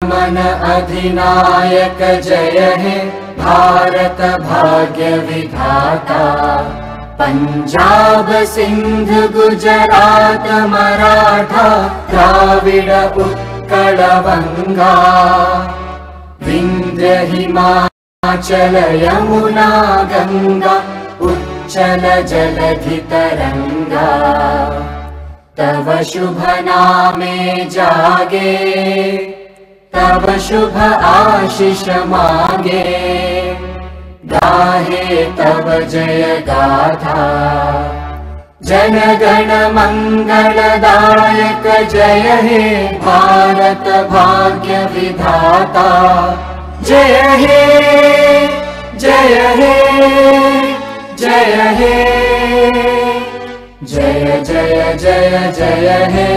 मन अधिनायक जय हे भारत भाग्य विधाता पंजाब सिंध गुजरात मराठा द्राविड उत्कल बंगा विंध्य हिमाचल यमुना गंगा उच्चल जलधि तरंगा तव शुभ नामे जागे तव शुभ आशिष मागे गाहे तव जय गाथा जन गण मंगलदायक जय हे भारत भाग्य विधाता जय हे जय हे जय हे जय जय जय जय हे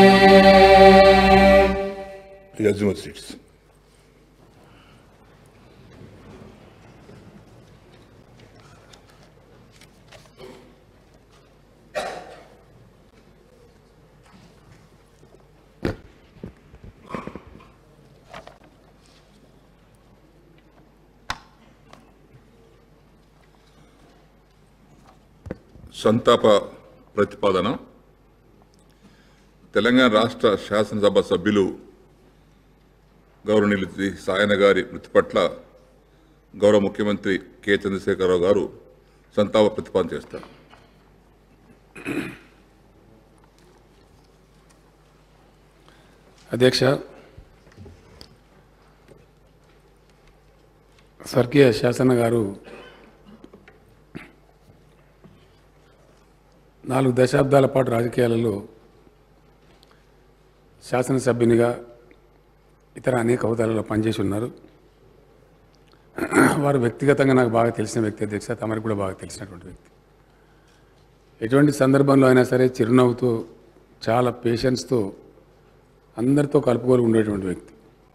Please assume your seats. సంతాప ప్రతిపాదన తెలంగాణ రాష్ట్ర శాసనసభ సభ్యులు గౌరవనీయులు శ్రీ సాయన గారి మృతి పట్ల గౌరవ ముఖ్యమంత్రి కె చంద్రశేఖరరావు గారు సంతాప ప్రతిపాదన చేస్తారు అధ్యక్ష స్వర్గీయ శాసన గారు నాలుగు దశాబ్దాల పాటు రాజకీయాలలో శాసనసభ్యునిగా ఇతర అనేక హోదాలలో పనిచేసి ఉన్నారు వారు వ్యక్తిగతంగా నాకు బాగా తెలిసిన వ్యక్తి అధ్యక్ష తమరికి కూడా బాగా తెలిసినటువంటి వ్యక్తి ఎటువంటి సందర్భంలో అయినా సరే చిరునవ్వుతో చాలా పేషెన్స్తో అందరితో కలుపుకొని ఉండేటువంటి వ్యక్తి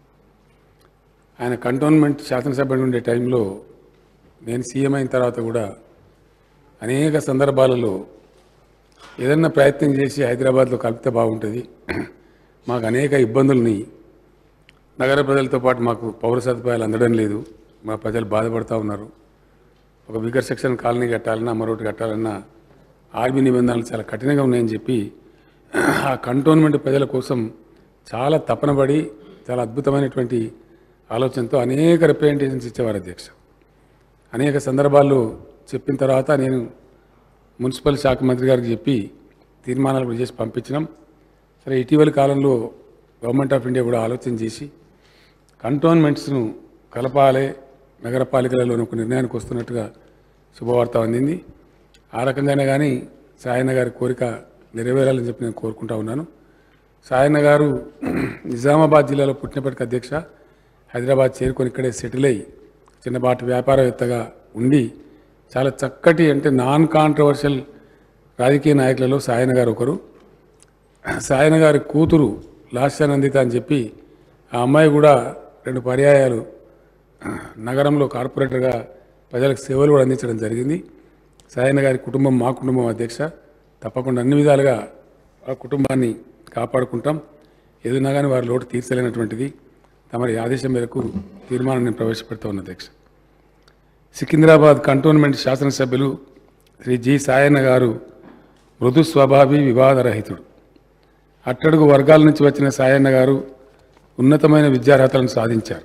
ఆయన కంటోన్మెంట్ శాసనసభ్యుడు ఉండే టైంలో నేను సీఎం అయిన తర్వాత కూడా అనేక సందర్భాలలో ఏదన్నా ప్రయత్నం చేసి హైదరాబాద్లో కలిపితే బాగుంటుంది మాకు అనేక ఇబ్బందుల్ని నగర ప్రజలతో పాటు మాకు పౌర సదుపాయాలు అందడం లేదు మా ప్రజలు బాధపడుతూ ఉన్నారు ఒక విగర్ సెక్షన్ కాలనీ కట్టాలన్నా మరొకటి కట్టాలన్నా ఆర్మీ నిబంధనలు చాలా కఠినంగా ఉన్నాయని చెప్పి ఆ కంటోన్మెంట్ ప్రజల కోసం చాలా తపనబడి చాలా అద్భుతమైనటువంటి ఆలోచనతో అనేక రిప్రజెంటేషన్స్ ఇచ్చేవారు అధ్యక్ష అనేక సందర్భాల్లో చెప్పిన తర్వాత నేను మున్సిపల్ శాఖ మంత్రి గారికి చెప్పి తీర్మానాలు కూడా చేసి పంపించినాం సరే ఇటీవలి కాలంలో గవర్నమెంట్ ఆఫ్ ఇండియా కూడా ఆలోచన చేసి కంటోన్మెంట్స్ను కలపాలి నగరపాలికలలో ఒక నిర్ణయానికి వస్తున్నట్టుగా శుభవార్త అందింది ఆ రకంగానే కానీ సాయన్న గారి కోరిక నెరవేరాలని చెప్పి నేను కోరుకుంటా ఉన్నాను సాయన్న గారు నిజామాబాద్ జిల్లాలో పుట్టినప్పటికీ అధ్యక్ష హైదరాబాద్ చేరుకొని ఇక్కడే సెటిల్ అయ్యి చిన్నపాటి వ్యాపారవేత్తగా ఉండి చాలా చక్కటి అంటే నాన్ కాంట్రవర్షియల్ రాజకీయ నాయకులలో సాయన గారు ఒకరు సాయన గారి కూతురు లాస్యానందిత అని చెప్పి ఆ అమ్మాయి కూడా రెండు పర్యాయాలు నగరంలో కార్పొరేటర్గా ప్రజలకు సేవలు కూడా అందించడం జరిగింది సాయన గారి కుటుంబం మా కుటుంబం అధ్యక్ష తప్పకుండా అన్ని విధాలుగా ఆ కుటుంబాన్ని కాపాడుకుంటాం ఏదైనా కానీ వారి లోటు తీర్చలేనటువంటిది తమరి ఆదేశం మేరకు తీర్మానం నేను ప్రవేశపెడతా ఉన్న అధ్యక్ష సికింద్రాబాద్ కంటోన్మెంట్ శాసనసభ్యులు శ్రీ జి సాయన్న గారు మృదు స్వభావి వివాదరహితుడు అట్టడుగు వర్గాల నుంచి వచ్చిన సాయన్న గారు ఉన్నతమైన విద్యార్హతలను సాధించారు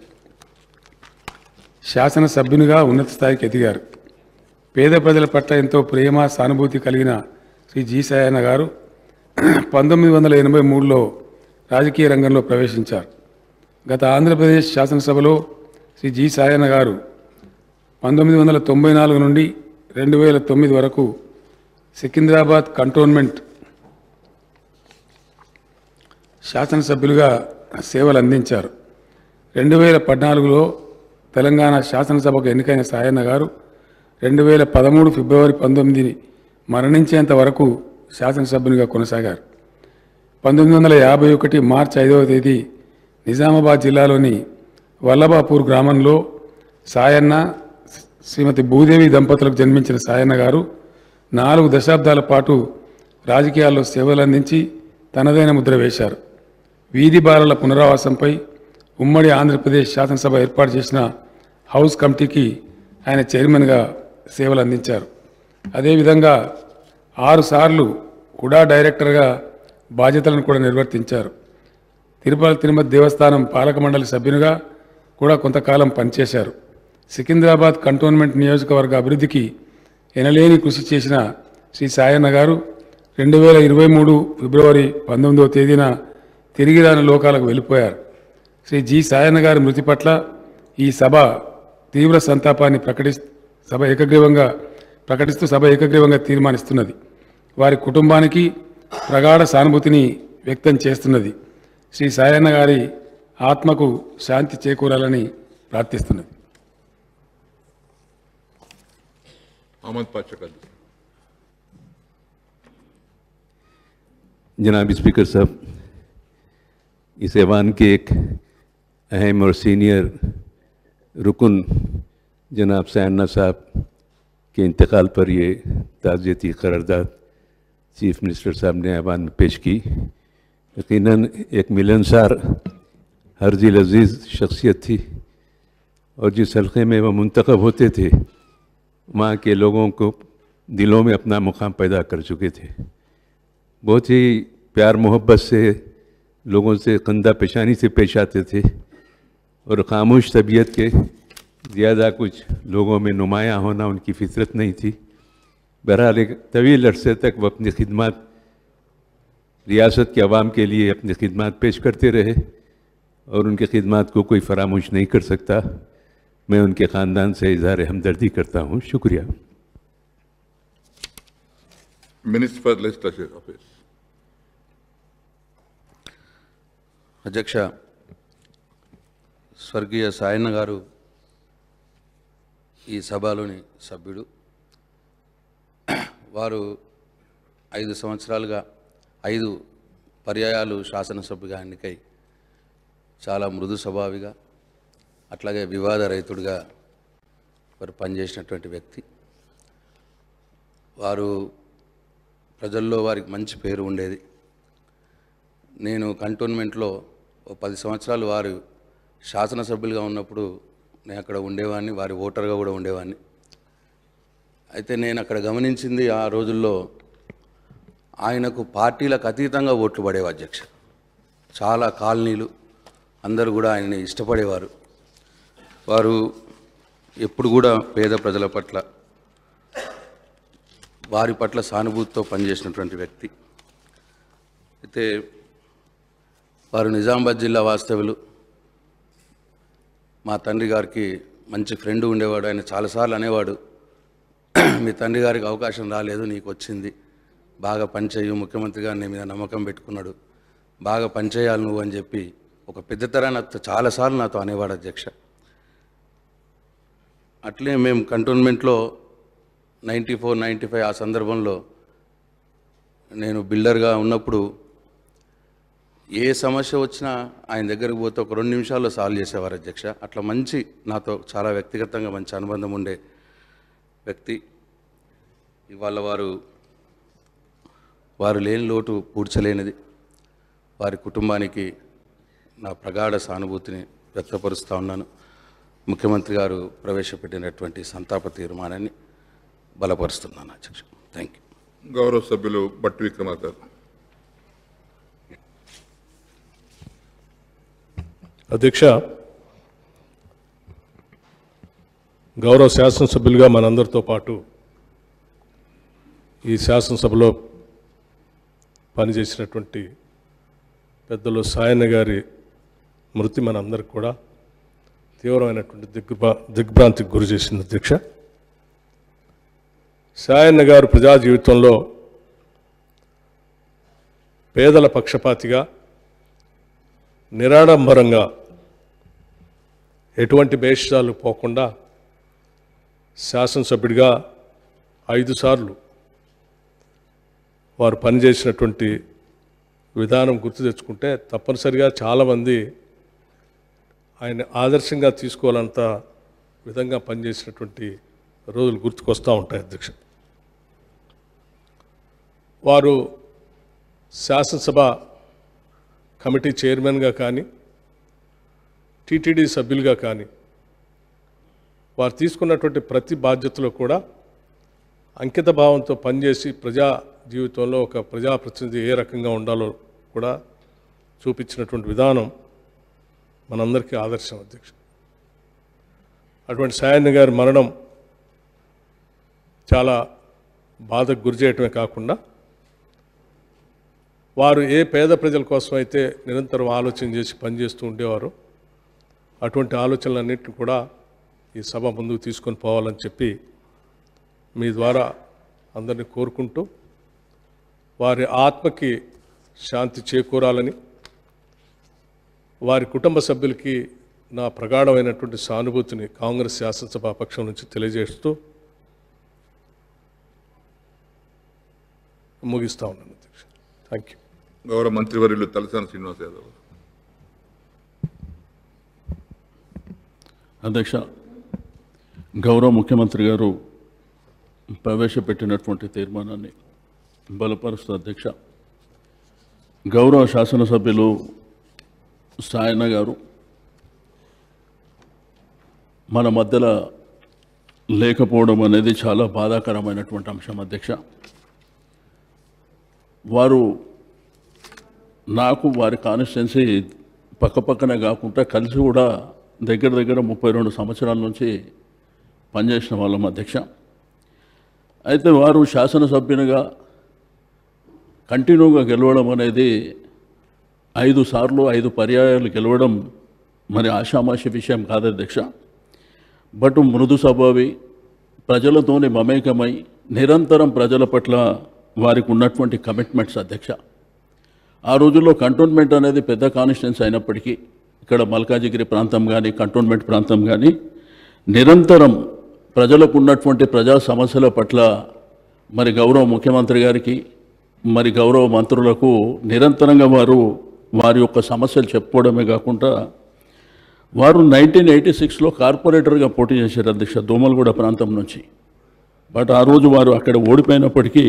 శాసనసభ్యునిగా ఉన్నత స్థాయికి ఎదిగారు పేద ప్రజల పట్ల ఎంతో ప్రేమ సానుభూతి కలిగిన శ్రీ జి సాయన్న గారు పంతొమ్మిది వందల ఎనభై మూడులో రాజకీయ రంగంలో ప్రవేశించారు గత ఆంధ్రప్రదేశ్ శాసనసభలో శ్రీ జి సాయన్న గారు పంతొమ్మిది వందల తొంభై నాలుగు నుండి రెండు వేల తొమ్మిది వరకు సికింద్రాబాద్ కంటోన్మెంట్ శాసనసభ్యులుగా సేవలు అందించారు రెండు వేల పద్నాలుగులో తెలంగాణ శాసనసభకు ఎన్నికైన సాయన్న గారు రెండు వేల పదమూడు ఫిబ్రవరి పంతొమ్మిదిని మరణించేంత వరకు శాసనసభ్యునిగా కొనసాగారు పంతొమ్మిది వందల యాభై ఒకటి మార్చి ఐదవ తేదీ నిజామాబాద్ జిల్లాలోని వల్లభాపూర్ గ్రామంలో సాయన్న శ్రీమతి భూదేవి దంపతులకు జన్మించిన సాయన్న గారు నాలుగు దశాబ్దాల పాటు రాజకీయాల్లో సేవలు అందించి తనదైన ముద్ర వేశారు వీధి బాలల పునరావాసంపై ఉమ్మడి ఆంధ్రప్రదేశ్ శాసనసభ ఏర్పాటు చేసిన హౌస్ కమిటీకి ఆయన చైర్మన్గా సేవలు అందించారు అదేవిధంగా ఆరు సార్లు కుడా డైరెక్టర్గా బాధ్యతలను కూడా నిర్వర్తించారు తిరుపతి తిరుమతి దేవస్థానం పాలక మండలి సభ్యునిగా కూడా కొంతకాలం పనిచేశారు సికింద్రాబాద్ కంటోన్మెంట్ నియోజకవర్గ అభివృద్ధికి ఎనలేని కృషి చేసిన శ్రీ సాయన్న గారు రెండు వేల ఇరవై మూడు ఫిబ్రవరి పంతొమ్మిదవ తేదీన తిరిగి రాని లోకాలకు వెళ్ళిపోయారు శ్రీ జి సాయన్న గారి మృతి పట్ల ఈ సభ తీవ్ర సంతాపాన్ని ప్రకటి సభ ఏకగ్రీవంగా ప్రకటిస్తూ సభ ఏకగ్రీవంగా తీర్మానిస్తున్నది వారి కుటుంబానికి ప్రగాఢ సానుభూతిని వ్యక్తం చేస్తున్నది శ్రీ సాయన్న గారి ఆత్మకు శాంతి చేకూరాలని ప్రార్థిస్తున్నది అహ్మద్ పాషా గారు जनाब स्पीकर साहब इस ऐवान के एक अहम और सीनियर रुकन जनाब सैन्ना साहब के इंतकाल पर ये ताज़ियती करारदाद चीफ मिनिस्टर साहब ने ऐवान में पेश की यकीनन एक मिलनसार हरजिल अजीज़ शख्सियत थी और जिस हल्के में वह मुंतखब होते थे वहाँ के लोगों को दिलों में अपना मुकाम पैदा कर चुके थे बहुत ही प्यार मोहब्बत से लोगों से कंधा पेशानी से पेश आते थे और खामोश तबीयत के ज़्यादा कुछ लोगों में नुमायाँ होना उनकी फितरत नहीं थी बहरहाल एक तवील अरसे तक वो अपनी खिदमत रियासत के अवाम के लिए अपनी खिदमत पेश करते रहे और उनकी खिदमत को कोई फरामोश नहीं कर सकता मैं उनके ख़ानदान से इजहार हमदर्दी करता हूँ शुक्रिया మినిస్టర్ ఫర్ లెజిస్లేచర్ ఆఫీస్ అధ్యక్ష స్వర్గీయ సాయన్న గారు ఈ సభలోని సభ్యుడు వారు ఐదు సంవత్సరాలుగా ఐదు పర్యాయాలు శాసనసభ్యుగా ఎన్నికై చాలా మృదు స్వభావిగా అట్లాగే వివాద రైతుడిగా వారు పనిచేసినటువంటి వ్యక్తి వారు ప్రజల్లో వారికి మంచి పేరు ఉండేది నేను కంటోన్మెంట్లో ఓ పది సంవత్సరాలు వారు శాసనసభ్యులుగా ఉన్నప్పుడు నేను అక్కడ ఉండేవాడిని వారి ఓటర్గా కూడా ఉండేవాడిని అయితే నేను అక్కడ గమనించింది ఆ రోజుల్లో ఆయనకు పార్టీలకు అతీతంగా ఓట్లు పడేవి అధ్యక్ష చాలా కాలనీలు అందరూ కూడా ఆయన్ని ఇష్టపడేవారు వారు ఎప్పుడు కూడా పేద ప్రజల పట్ల వారి పట్ల సానుభూతితో పనిచేసినటువంటి వ్యక్తి అయితే వారు నిజామాబాద్ జిల్లా వాస్తవ్యులు మా తండ్రి గారికి మంచి ఫ్రెండ్ ఉండేవాడు ఆయన చాలాసార్లు అనేవాడు మీ తండ్రి గారికి అవకాశం రాలేదు నీకు వచ్చింది బాగా పనిచేయు ముఖ్యమంత్రి గారు నీ మీద నమ్మకం పెట్టుకున్నాడు బాగా పనిచేయాలి నువ్వు అని చెప్పి ఒక పెద్దతరా నాతో చాలాసార్లు నాతో అనేవాడు అధ్యక్ష అట్లే మేము కంటోన్మెంట్లో నైంటీ ఫోర్ నైంటీ ఫైవ్ ఆ సందర్భంలో నేను బిల్డర్గా ఉన్నప్పుడు ఏ సమస్య వచ్చినా ఆయన దగ్గరికి పోతే ఒక రెండు నిమిషాల్లో సాల్వ్ చేసేవారు అధ్యక్ష అట్లా మంచి నాతో చాలా వ్యక్తిగతంగా మంచి అనుబంధం ఉండే వ్యక్తి ఇవాళ వారు వారు లేని లోటు పూడ్చలేనిది వారి కుటుంబానికి నా ప్రగాఢ సానుభూతిని వ్యక్తపరుస్తూ ఉన్నాను ముఖ్యమంత్రి గారు ప్రవేశపెట్టినటువంటి సంతాప తీర్మానాన్ని బలపరుస్తున్నాను అధ్యక్ష థ్యాంక్ యూ గౌరవ సభ్యులు బట్టి విక్రమార్ గారు అధ్యక్ష గౌరవ శాసనసభ్యులుగా మనందరితో పాటు ఈ శాసనసభలో పనిచేసినటువంటి పెద్దలు సాయన్న గారి మృతి మనందరికి కూడా తీవ్రమైనటువంటి దిగ్భ్రా దిగ్భ్రాంతికి గురి చేసింది అధ్యక్ష సాయన్న గారు ప్రజా జీవితంలో పేదల పక్షపాతిగా నిరాడంబరంగా ఎటువంటి భేషాలు పోకుండా శాసనసభ్యుడిగా ఐదు సార్లు వారు పనిచేసినటువంటి విధానం గుర్తు తెచ్చుకుంటే తప్పనిసరిగా చాలామంది ఆయన ఆదర్శంగా తీసుకోవాలంత విధంగా పనిచేసినటువంటి రోజులు గుర్తుకొస్తూ ఉంటాయి అధ్యక్ష వారు శాసనసభ కమిటీ చైర్మన్గా కానీ టీటీడీ సభ్యులుగా కానీ వారు తీసుకున్నటువంటి ప్రతి బాధ్యతలో కూడా అంకిత భావంతో పనిచేసి ప్రజా జీవితంలో ఒక ప్రజాప్రతినిధి ఏ రకంగా ఉండాలో కూడా చూపించినటువంటి విధానం మనందరికీ ఆదర్శం అధ్యక్ష అటువంటి సాయన్న గారి మరణం చాలా బాధకు గురి చేయటమే కాకుండా వారు ఏ పేద ప్రజల కోసం అయితే నిరంతరం ఆలోచన చేసి పనిచేస్తూ ఉండేవారో అటువంటి ఆలోచనలన్నింటిని కూడా ఈ సభ ముందుకు తీసుకొని పోవాలని చెప్పి మీ ద్వారా అందరినీ కోరుకుంటూ వారి ఆత్మకి శాంతి చేకూరాలని వారి కుటుంబ సభ్యులకి నా ప్రగాఢమైనటువంటి సానుభూతిని కాంగ్రెస్ శాసనసభ పక్షం నుంచి తెలియజేస్తూ ముగిస్తా ఉన్నాను అధ్యక్ష థ్యాంక్ యూ గౌరవ మంత్రివర్యులు తలసాని శ్రీనివాస్ యాదవ్ అధ్యక్ష గౌరవ ముఖ్యమంత్రి గారు ప్రవేశపెట్టినటువంటి తీర్మానాన్ని బలపరుస్తూ అధ్యక్ష గౌరవ శాసనసభ్యులు సాయన్న గారు మన మధ్యలో లేకపోవడం అనేది చాలా బాధాకరమైనటువంటి అంశం అధ్యక్ష వారు నాకు వారి కాన్స్టిట్యున్సీ పక్కపక్కనే కాకుండా కలిసి కూడా దగ్గర దగ్గర ముప్పై రెండు సంవత్సరాల నుంచి పనిచేసిన వాళ్ళం అధ్యక్ష అయితే వారు శాసనసభ్యునిగా కంటిన్యూగా గెలవడం అనేది ఐదు సార్లు ఐదు పర్యాయాలు గెలవడం మరి ఆషామాషి విషయం కాదు అధ్యక్ష బట్ మృదు స్వభావి ప్రజలతోని మమేకమై నిరంతరం ప్రజల పట్ల వారికి ఉన్నటువంటి కమిట్మెంట్స్ అధ్యక్ష ఆ రోజుల్లో కంటోన్మెంట్ అనేది పెద్ద కాన్స్టిట్యున్సీ అయినప్పటికీ ఇక్కడ మల్కాజిగిరి ప్రాంతం కానీ కంటోన్మెంట్ ప్రాంతం కానీ నిరంతరం ప్రజలకు ఉన్నటువంటి ప్రజా సమస్యల పట్ల మరి గౌరవ ముఖ్యమంత్రి గారికి మరి గౌరవ మంత్రులకు నిరంతరంగా వారు వారి యొక్క సమస్యలు చెప్పుకోవడమే కాకుండా వారు నైన్టీన్ ఎయిటీ సిక్స్లో కార్పొరేటర్గా పోటీ చేశారు అధ్యక్ష దోమలగూడ ప్రాంతం నుంచి బట్ ఆ రోజు వారు అక్కడ ఓడిపోయినప్పటికీ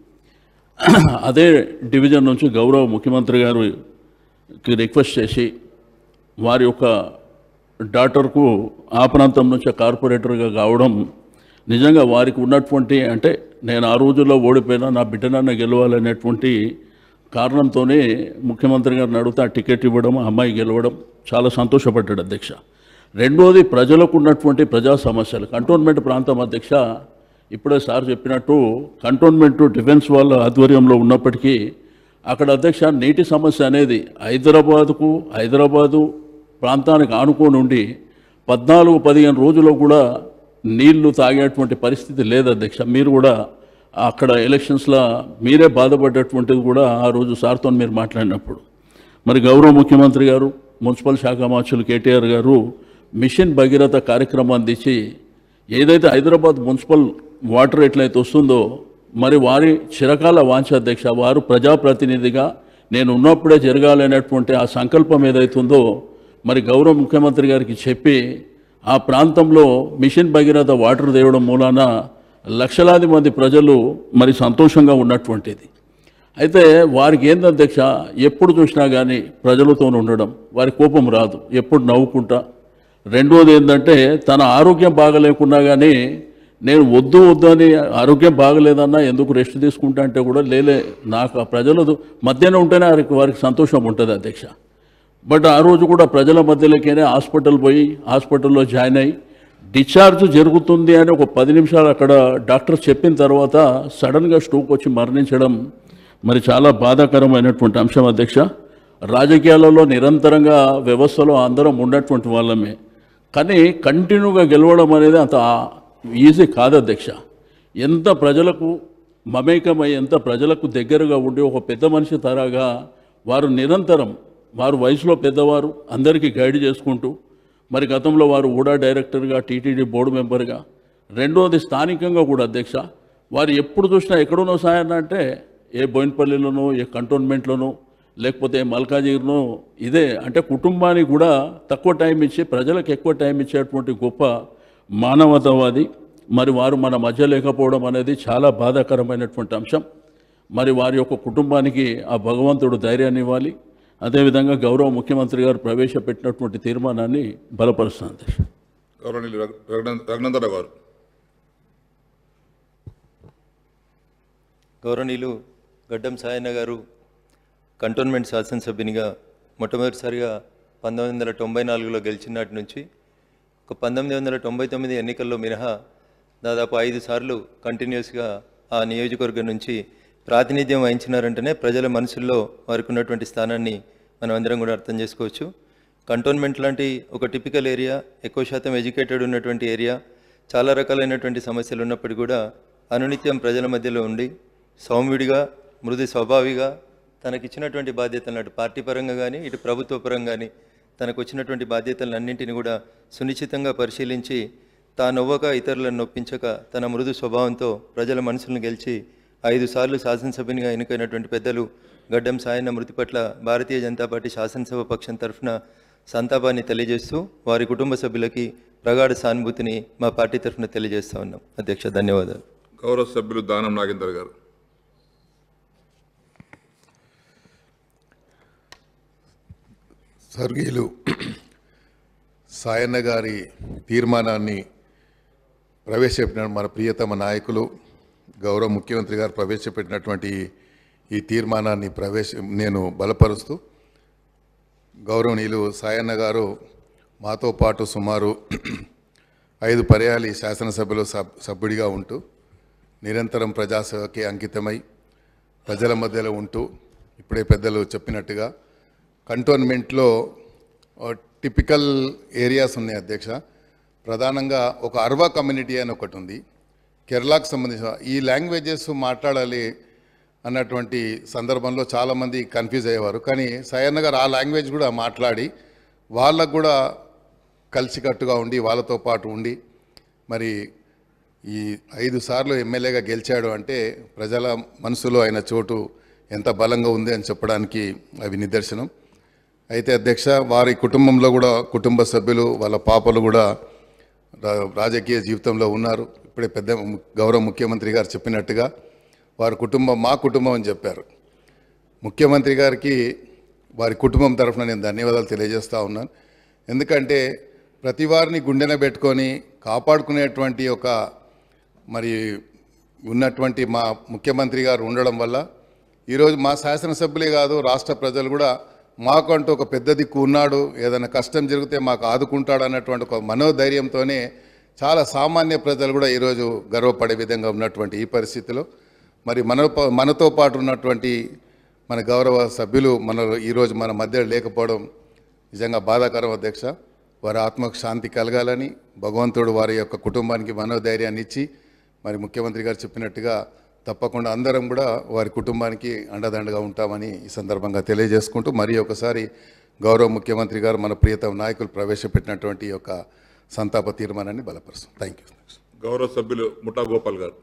అదే డివిజన్ నుంచి గౌరవ ముఖ్యమంత్రి గారికి రిక్వెస్ట్ చేసి వారి యొక్క డాటర్కు ఆ ప్రాంతం నుంచి కార్పొరేటర్గా కావడం నిజంగా వారికి ఉన్నటువంటి అంటే నేను ఆ రోజుల్లో ఓడిపోయినా నా బిడ్డనన్న గెలవాలనేటువంటి కారణంతోనే ముఖ్యమంత్రి గారిని అడిగితే ఆ టికెట్ ఇవ్వడం ఆ అమ్మాయి గెలవడం చాలా సంతోషపడ్డాడు అధ్యక్ష రెండోది ప్రజలకు ఉన్నటువంటి ప్రజా సమస్యలు కంటోన్మెంట్ ప్రాంతం అధ్యక్ష ఇప్పుడే సార్ చెప్పినట్టు కంటోన్మెంట్ డిఫెన్స్ వాళ్ళ ఆధ్వర్యంలో ఉన్నప్పటికీ అక్కడ అధ్యక్ష నీటి సమస్య అనేది హైదరాబాదుకు హైదరాబాదు ప్రాంతానికి ఆనుకొని ఉండి పద్నాలుగు పదిహేను రోజుల్లో కూడా నీళ్లు తాగేటువంటి పరిస్థితి లేదు అధ్యక్ష మీరు కూడా అక్కడ ఎలక్షన్స్లో మీరే బాధపడ్డటువంటిది కూడా ఆ రోజు సార్తో మీరు మాట్లాడినప్పుడు మరి గౌరవ ముఖ్యమంత్రి గారు మున్సిపల్ శాఖ మార్చులు కేటీఆర్ గారు మిషన్ భగీరథ కార్యక్రమాన్ని తెచ్చి ఏదైతే హైదరాబాద్ మున్సిపల్ వాటర్ ఎట్లయితే వస్తుందో మరి వారి చిరకాల వాంఛ అధ్యక్ష వారు ప్రజాప్రతినిధిగా నేను ఉన్నప్పుడే జరగాలనేటువంటి ఆ సంకల్పం ఏదైతుందో మరి గౌరవ ముఖ్యమంత్రి గారికి చెప్పి ఆ ప్రాంతంలో మిషన్ భగీరథ వాటర్ తేవడం మూలాన లక్షలాది మంది ప్రజలు మరి సంతోషంగా ఉన్నటువంటిది అయితే వారికి ఏంది అధ్యక్ష ఎప్పుడు చూసినా కానీ ప్రజలతో ఉండడం వారి కోపం రాదు ఎప్పుడు నవ్వుకుంటా రెండోది ఏంటంటే తన ఆరోగ్యం బాగలేకున్నా కానీ నేను వద్దు వద్దు అని ఆరోగ్యం బాగలేదన్నా ఎందుకు రెస్ట్ తీసుకుంటా అంటే కూడా లేలే నాకు ఆ ప్రజలు మధ్యనే ఉంటేనే వారికి వారికి సంతోషం ఉంటుంది అధ్యక్ష బట్ ఆ రోజు కూడా ప్రజల మధ్యలోకేనే హాస్పిటల్ పోయి హాస్పిటల్లో జాయిన్ అయ్యి డిశ్చార్జ్ జరుగుతుంది అని ఒక పది నిమిషాలు అక్కడ డాక్టర్ చెప్పిన తర్వాత సడన్గా స్ట్రోక్ వచ్చి మరణించడం మరి చాలా బాధాకరమైనటువంటి అంశం అధ్యక్ష రాజకీయాలలో నిరంతరంగా వ్యవస్థలో అందరం ఉన్నటువంటి వాళ్ళమే కానీ కంటిన్యూగా గెలవడం అనేది అంత ఈజీ కాదు అధ్యక్ష ఎంత ప్రజలకు మమేకమై ఎంత ప్రజలకు దగ్గరగా ఉండి ఒక పెద్ద మనిషి తరాగా వారు నిరంతరం వారు వయసులో పెద్దవారు అందరికీ గైడ్ చేసుకుంటూ మరి గతంలో వారు ఊడా డైరెక్టర్గా టీటీడీ బోర్డు మెంబర్గా రెండోది స్థానికంగా కూడా అధ్యక్ష వారు ఎప్పుడు చూసినా ఎక్కడున్నో సాయన్న అంటే ఏ బోయినపల్లిలోనో ఏ కంటోన్మెంట్లోనో లేకపోతే మల్కాజిగిరినో ఇదే అంటే కుటుంబానికి కూడా తక్కువ టైం ఇచ్చి ప్రజలకు ఎక్కువ టైం ఇచ్చేటువంటి గొప్ప మానవతావాది మరి వారు మన మధ్య లేకపోవడం అనేది చాలా బాధాకరమైనటువంటి అంశం మరి వారి యొక్క కుటుంబానికి ఆ భగవంతుడు ధైర్యాన్ని ఇవ్వాలి అదేవిధంగా గౌరవ ముఖ్యమంత్రి గారు ప్రవేశపెట్టినటువంటి తీర్మానాన్ని బలపరుస్తాను అధ్యక్ష గౌరవనీయులు రఘు- రఘునంద- రఘునందరావు గారు గౌరవనీయులు గడ్డం సాయన్న గారు కంటోన్మెంట్ శాసనసభ్యునిగా మొట్టమొదటిసారిగా పంతొమ్మిది వందల తొంభై నాలుగులో గెలిచినాటి నుంచి ఒక పంతొమ్మిది వందల తొంభై తొమ్మిది ఎన్నికల్లో మినహా దాదాపు ఐదు సార్లు కంటిన్యూస్గా ఆ నియోజకవర్గం నుంచి ప్రాతినిధ్యం వహించినారంటేనే ప్రజల మనసుల్లో వారికి ఉన్నటువంటి స్థానాన్ని మనం అందరం కూడా అర్థం చేసుకోవచ్చు కంటోన్మెంట్ లాంటి ఒక టిపికల్ ఏరియా ఎక్కువ శాతం ఎడ్యుకేటెడ్ ఉన్నటువంటి ఏరియా చాలా రకాలైనటువంటి సమస్యలు ఉన్నప్పటికీ కూడా అనునిత్యం ప్రజల మధ్యలో ఉండి సౌమ్యుడిగా మృదు స్వభావిగా తనకిచ్చినటువంటి బాధ్యతలను అటు పార్టీ పరంగా కానీ ఇటు ప్రభుత్వ పరంగా కానీ తనకు వచ్చినటువంటి బాధ్యతలన్నింటినీ కూడా సునిశ్చితంగా పరిశీలించి తానొవ్వక ఇతరులను నొప్పించక తన మృదు స్వభావంతో ప్రజల మనసులను గెలిచి ఐదు సార్లు శాసనసభ్యునిగా ఎన్నికైనటువంటి పెద్దలు గడ్డం సాయన్న మృతి పట్ల భారతీయ జనతా పార్టీ శాసనసభ పక్షం తరఫున సంతాపాన్ని తెలియజేస్తూ వారి కుటుంబ సభ్యులకి ప్రగాఢ సానుభూతిని మా పార్టీ తరఫున తెలియజేస్తా ఉన్నాం అధ్యక్ష ధన్యవాదాలు గౌరవ సభ్యులు దానం నాగేందర్ గారు స్వర్గీయులు సాయన్న గారి తీర్మానాన్ని ప్రవేశపెట్టిన మన ప్రియతమ నాయకులు గౌరవ ముఖ్యమంత్రి గారు ప్రవేశపెట్టినటువంటి ఈ తీర్మానాన్ని ప్రవేశ నేను బలపరుస్తూ గౌరవనీయులు సాయన్న గారు మాతో పాటు సుమారు ఐదు పర్యాలు ఈ శాసనసభలో సబ్ సభ్యుడిగా ఉంటూ నిరంతరం ప్రజాసేవకి అంకితమై ప్రజల మధ్యలో ఉంటూ ఇప్పుడే పెద్దలు చెప్పినట్టుగా కంటోన్మెంట్లో ఆ, టిపికల్ ఏరియాస్ ఉన్నాయి అధ్యక్ష ప్రధానంగా ఒక అర్వా కమ్యూనిటీ అని ఒకటి ఉంది కేరళకు సంబంధించిన ఈ లాంగ్వేజెస్ మాట్లాడాలి అన్నటువంటి సందర్భంలో చాలామంది కన్ఫ్యూజ్ అయ్యేవారు కానీ సయన్న గారు ఆ లాంగ్వేజ్ కూడా మాట్లాడి వాళ్ళకు కూడా కలిసికట్టుగా ఉండి వాళ్ళతో పాటు ఉండి మరి ఈ ఐదు సార్లు ఎమ్మెల్యేగా గెలిచాడు అంటే ప్రజల మనసులో ఆయన చోటు ఎంత బలంగా ఉంది అని చెప్పడానికి అవి నిదర్శనం అయితే అధ్యక్ష వారి కుటుంబంలో కూడా కుటుంబ సభ్యులు వాళ్ళ పాపలు కూడా రా- రాజకీయ జీవితంలో ఉన్నారు ఇప్పుడే పెద్ద ము- గౌరవ ముఖ్యమంత్రి గారు చెప్పినట్టుగా వారి కుటుంబం మా కుటుంబం అని చెప్పారు ముఖ్యమంత్రి గారికి వారి కుటుంబం తరఫున నేను ధన్యవాదాలు తెలియజేస్తా ఉన్నాను ఎందుకంటే ప్రతి వారిని గుండెన పెట్టుకొని కాపాడుకునేటువంటి ఒక మరి ఉన్నటువంటి మా ముఖ్యమంత్రి గారు ఉండడం వల్ల ఈరోజు మా శాసనసభ్యులే కాదు రాష్ట్ర ప్రజలు కూడా మాకంటూ ఒక పెద్ద దిక్కు ఉన్నాడు ఏదైనా కష్టం జరిగితే మాకు ఆదుకుంటాడు అన్నటువంటి ఒక మనోధైర్యంతోనే చాలా సామాన్య ప్రజలు కూడా ఈరోజు గర్వపడే విధంగా ఉన్నటువంటి ఈ పరిస్థితిలో మరి మన మనతో పాటు ఉన్నటువంటి మన గౌరవ సభ్యులు మన ఈరోజు మన మధ్య లేకపోవడం నిజంగా బాధాకరం అధ్యక్ష వారి ఆత్మకు శాంతి కలగాలని భగవంతుడు వారి యొక్క కుటుంబానికి మనోధైర్యాన్ని ఇచ్చి మరి ముఖ్యమంత్రి గారు చెప్పినట్టుగా తప్పకుండా అందరం కూడా వారి కుటుంబానికి అండదండగా ఉంటామని ఈ సందర్భంగా తెలియజేసుకుంటూ మరి ఒకసారి గౌరవ ముఖ్యమంత్రి గారు మన ప్రియతమ నాయకులు ప్రవేశపెట్టినటువంటి ఈ యొక్క సంతాప తీర్మానాన్ని బలపరుస్తాం థ్యాంక్ యూ గౌరవ సభ్యులు ముఠా గోపాల్ గారు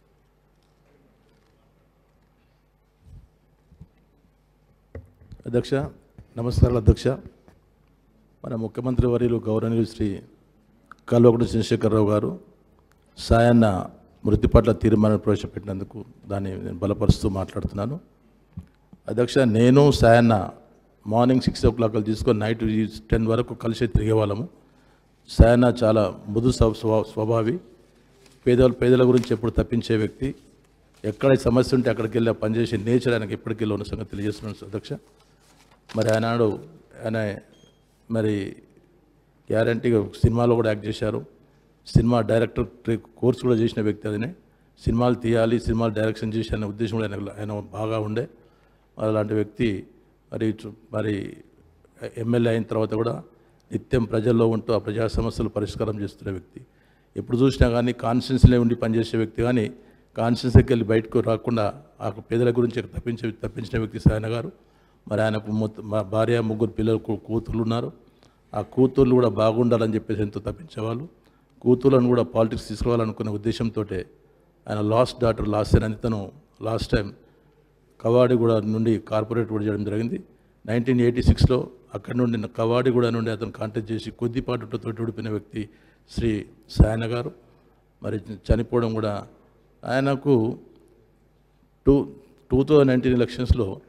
అధ్యక్ష నమస్కారాలు అధ్యక్ష మన ముఖ్యమంత్రి వర్యులు గౌరవనీయులు శ్రీ కల్వకుడి చంద్రశేఖరరావు గారు సాయన్న మృతి పట్ల తీర్మానం ప్రవేశపెట్టినందుకు దాన్ని నేను బలపరుస్తూ మాట్లాడుతున్నాను అధ్యక్ష నేను Sayanna morning six o'clock తీసుకొని నైట్ టెన్ వరకు కలిసి తిరిగే వాళ్ళము సాయన్న చాలా మృదు స్వ- స్వ- స్వభావి పేదల పేదల గురించి ఎప్పుడు తప్పించే వ్యక్తి ఎక్కడ సమస్య ఉంటే అక్కడికి వెళ్ళి ఆ పనిచేసి నేచర్ ఆయనకి ఎప్పటికీ ఉన్న సంగతి తెలియజేస్తున్నాను అధ్యక్ష మరి ఆనాడు ఆయన మరి గ్యారంటీగా సినిమాలో కూడా యాక్ట్ చేశారు సినిమా డైరెక్టర్ ట్రే- కోర్స్ కూడా చేసిన వ్యక్తి అదినే సినిమాలు తీయాలి సినిమాలు డైరెక్షన్ చేసి అనే ఉద్దేశం కూడా ఆయన ఆయన బాగా ఉండే మరి అలాంటి వ్యక్తి మరి చు- మరి ఎమ్మెల్యే అయిన తర్వాత కూడా నిత్యం ప్రజల్లో ఉంటూ ఆ ప్రజా సమస్యలు పరిష్కారం చేస్తున్న వ్యక్తి ఎప్పుడు చూసినా కానీ కాన్స్టిట్యున్సీలో ఉండి పనిచేసే వ్యక్తి కానీ కాన్స్టిట్యున్సీకి వెళ్ళి బయటకు రాకుండా ఆ పేదల గురించి తప్పించే తప్పించిన వ్యక్తి సాయన గారు మరి ఆయనకు మొత్తం మా భార్య ముగ్గురు పిల్లలు కూ- కూతుర్లు ఉన్నారు ఆ కూతుర్లు కూడా బాగుండాలని చెప్పేసి ఎంతో తప్పించేవాళ్ళు కూతుర్లను కూడా పాలిటిక్స్ తీసుకురావాలనుకునే ఉద్దేశంతో ఆయన లాస్ట్ డాటర్ లాస్ట్ అనితను లాస్ట్ టైం కవాడిగూడ నుండి కార్పొరేట్ కూడా చేయడం జరిగింది నైన్టీన్ ఎయిటీ సిక్స్లో అక్కడి నుండి కవాడిగూడ నుండి అతను కాంటాక్ట్ చేసి కొద్దిపాటుతో తోటి ఉడిపిన వ్యక్తి శ్రీ సాయన గారు మరి చనిపోవడం కూడా ఆయనకు టూ టూ థౌజండ్ నైన్టీన్ ఎలక్షన్స్లో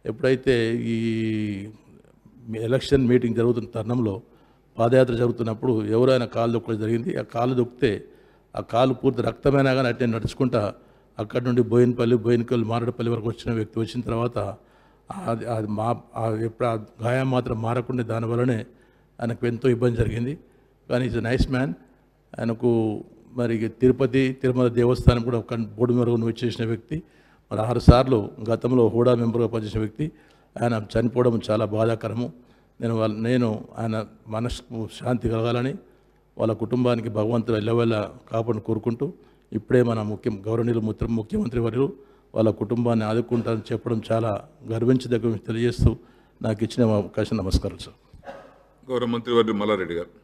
ఎప్పుడైతే ఈ ఎలక్షన్ మీటింగ్ జరుగుతున్న తరుణంలో పాదయాత్ర జరుగుతున్నప్పుడు ఎవరైనా కాలు దొక్కడం జరిగింది ఆ కాలు దొక్కితే ఆ కాలు పూర్తి రక్తమైనా కానీ అట్టే నడుచుకుంటా అక్కడి నుండి బోయినపల్లి బోయినపల్లి మారడపల్లి వరకు వచ్చిన వ్యక్తి వచ్చిన తర్వాత అది అది మా ఆ ఎప్పుడు ఆ గాయం మాత్రం మారకుండా దానివల్లనే ఆయనకు ఎంతో ఇబ్బంది జరిగింది కానీ ఈజ్ నైస్ మ్యాన్ ఆయనకు మరి తిరుపతి తిరుమల దేవస్థానం కూడా ఒక బోర్డు మేరకు నువ్వు చేసిన వ్యక్తి మరి ఆరు సార్లు గతంలో హూడా మెంబర్గా పనిచేసిన వ్యక్తి ఆయన చనిపోవడం చాలా బాధాకరము నేను వాళ్ళ నేను ఆయన మనస్సు శాంతి కలగాలని వాళ్ళ కుటుంబానికి భగవంతుడు ఎల్లవెల్ల కాపాడు కోరుకుంటూ ఇప్పుడే మన ముఖ్య గౌరవనీయులు ముఖ్య ముఖ్యమంత్రి వర్యులు వాళ్ళ కుటుంబాన్ని ఆదుకుంటారని చెప్పడం చాలా గర్వించదగ్గ విషయం తెలియజేస్తూ నాకు ఇచ్చిన అవకాశం నమస్కారం సార్ గౌరవ మంత్రి వర్యులు మల్లారెడ్డి గారు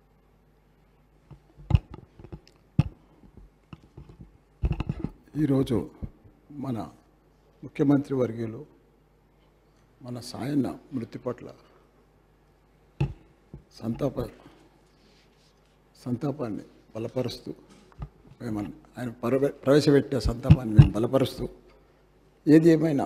ఈరోజు మన ముఖ్యమంత్రి వర్గీయులు మన సాయన్న మృతి పట్ల సంతాప సంతాపాన్ని బలపరుస్తూ మేము ఆయన పరవ ప్రవేశపెట్టే సంతాపాన్ని మేము బలపరుస్తూ ఏది ఏమైనా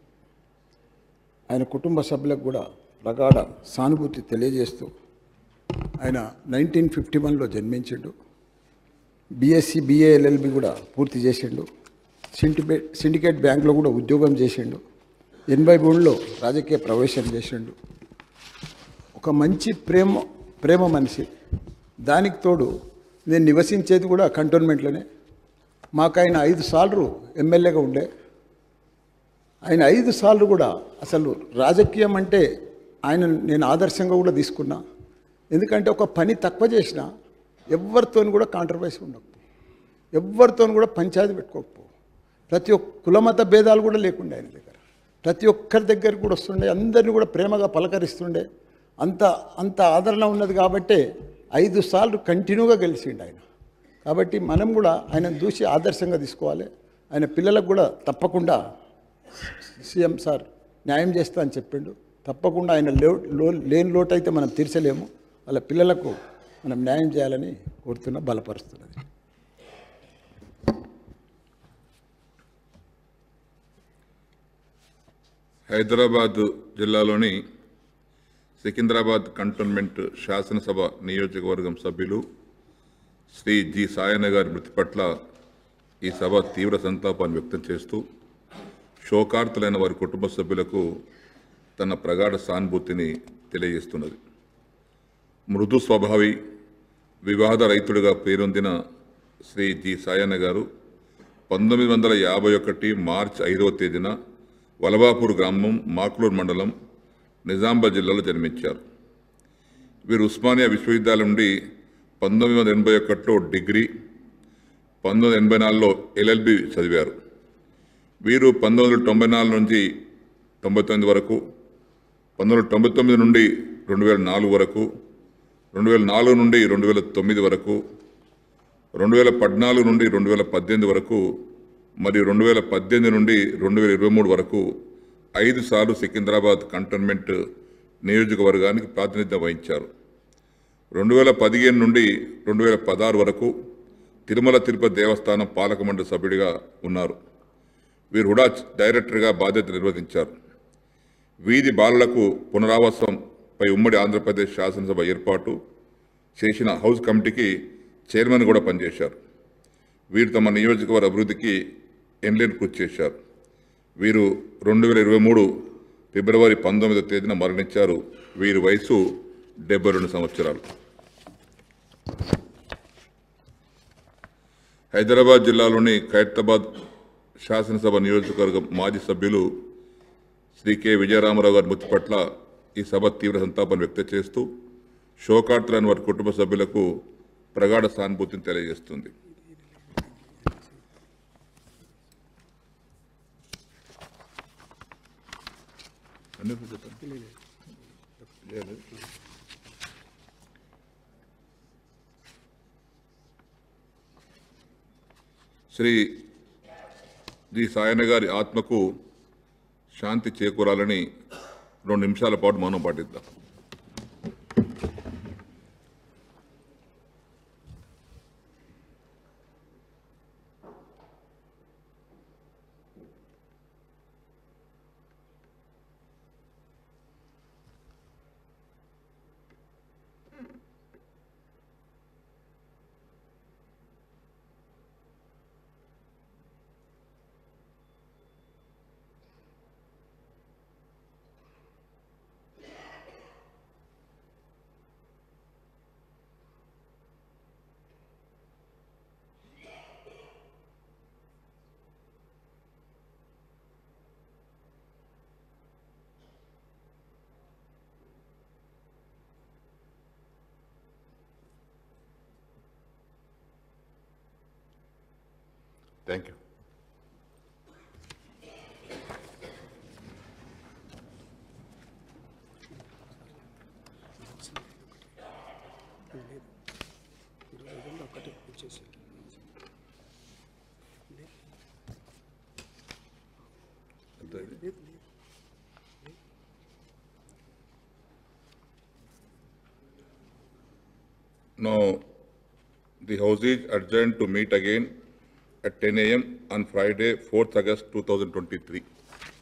ఆయన కుటుంబ సభ్యులకు కూడా ప్రగాఢ సానుభూతి తెలియజేస్తూ ఆయన నైన్టీన్ ఫిఫ్టీ వన్లో జన్మించిండు బీఎస్సీ బీఏఎల్ఎల్బి కూడా పూర్తి చేసిండు సిండికేట్ సిండికేట్ బ్యాంక్లో కూడా ఉద్యోగం చేసిండు ఎనభై మూడులో రాజకీయ ప్రవేశం చేసిండు ఒక మంచి ప్రేమ ప్రేమ మనిషి దానికి తోడు నేను నివసించేది కూడా కంటోన్మెంట్లోనే మాకు ఆయన ఐదు సార్లు ఎమ్మెల్యేగా ఉండే ఆయన ఐదు సార్లు కూడా అసలు రాజకీయం అంటే ఆయన నేను ఆదర్శంగా కూడా తీసుకున్నా ఎందుకంటే ఒక పని తక్కువ చేసినా ఎవరితో కూడా కాంట్రవర్సీ ఉండకపో ఎవరితో కూడా పంచాయతీ పెట్టుకోకపో ప్రతి ఒక్క కులమత భేదాలు కూడా లేకుండే ఆయన దగ్గర ప్రతి ఒక్కరి దగ్గర కూడా వస్తుండే అందరిని కూడా ప్రేమగా పలకరిస్తుండే అంత అంత ఆదరణ ఉన్నది కాబట్టే ఐదు సార్లు కంటిన్యూగా గెలిచిండు ఆయన కాబట్టి మనం కూడా ఆయన చూసి ఆదర్శంగా తీసుకోవాలి ఆయన పిల్లలకు కూడా తప్పకుండా సీఎం సార్ న్యాయం చేస్తా అని చెప్పిండు తప్పకుండా ఆయన లో లో లేని లోటు అయితే మనం తీర్చలేము వాళ్ళ పిల్లలకు మనం న్యాయం చేయాలని కోరుతున్న బలపరుస్తున్నది హైదరాబాద్ జిల్లాలోని సికింద్రాబాద్ కంటోన్మెంట్ శాసనసభ నియోజకవర్గం సభ్యులు శ్రీ జి సాయన్న గారి మృతి పట్ల ఈ సభ తీవ్ర సంతాపాన్ని వ్యక్తం చేస్తూ శోకార్తులైన వారి కుటుంబ సభ్యులకు తన ప్రగాఢ సానుభూతిని తెలియజేస్తున్నది మృదు స్వభావి వివాద రైతుడిగా పేరొందిన శ్రీ జి సాయన్న గారు పంతొమ్మిది వందల యాభై ఒకటి మార్చ్ ఐదవ తేదీన వలబాపూర్ గ్రామం మాక్లూర్ మండలం నిజామాబాద్ జిల్లాలో జన్మించారు వీరు ఉస్మానియా విశ్వవిద్యాలయం నుండి పంతొమ్మిది వందల ఎనభై ఒకటిలో డిగ్రీ పంతొమ్మిది వందల ఎనభై నాలుగులో ఎల్ఎల్బి చదివారు వీరు పంతొమ్మిది వందల తొంభై నాలుగు నుంచి తొంభై తొమ్మిది వరకు పంతొమ్మిది వందల తొంభై తొమ్మిది నుండి రెండు వేల నాలుగు వరకు రెండు వేల నాలుగు నుండి రెండు వేల తొమ్మిది వరకు రెండు వేల పద్నాలుగు నుండి రెండు వేల పద్దెనిమిది వరకు మరియు రెండు వేల పద్దెనిమిది నుండి రెండు వేల ఇరవై మూడు వరకు ఐదు సార్లు సికింద్రాబాద్ కంటోన్మెంట్ నియోజకవర్గానికి ప్రాతినిధ్యం వహించారు రెండు వేల పదిహేను నుండి రెండు వేల పదహారు వరకు తిరుమల తిరుపతి దేవస్థానం పాలక మండలి సభ్యుడిగా ఉన్నారు వీరు హుడా డైరెక్టర్గా బాధ్యత నిర్వహించారు వీధి బాలలకు పునరావాసంపై ఉమ్మడి ఆంధ్రప్రదేశ్ శాసనసభ ఏర్పాటు చేసిన హౌస్ కమిటీకి చైర్మన్ కూడా పనిచేశారు వీరు తమ నియోజకవర్గ అభివృద్ధికి ఎన్లేని కృషి చేశారు వీరు రెండు వేల ఇరవై మూడు ఫిబ్రవరి పంతొమ్మిదో తేదీన మరణించారు వీరి వయసు డెబ్బై రెండు సంవత్సరాలు హైదరాబాద్ జిల్లాలోని ఖైరతాబాద్ శాసనసభ నియోజకవర్గం మాజీ సభ్యులు శ్రీ కె విజయరామారావు గారి మృతి పట్ల ఈ సభ తీవ్ర సంతాపాన్ని వ్యక్తం చేస్తూ శోకార్తులైన వారి కుటుంబ సభ్యులకు ప్రగాఢ సానుభూతిని తెలియజేస్తుంది శ్రీ జి సాయన్న గారి ఆత్మకు శాంతి చేకూరాలని రెండు నిమిషాల పాటు మౌనం పాటిద్దాం thank you Now, the House is adjourned to meet again at 10 a.m. on Friday, 4th August 2023.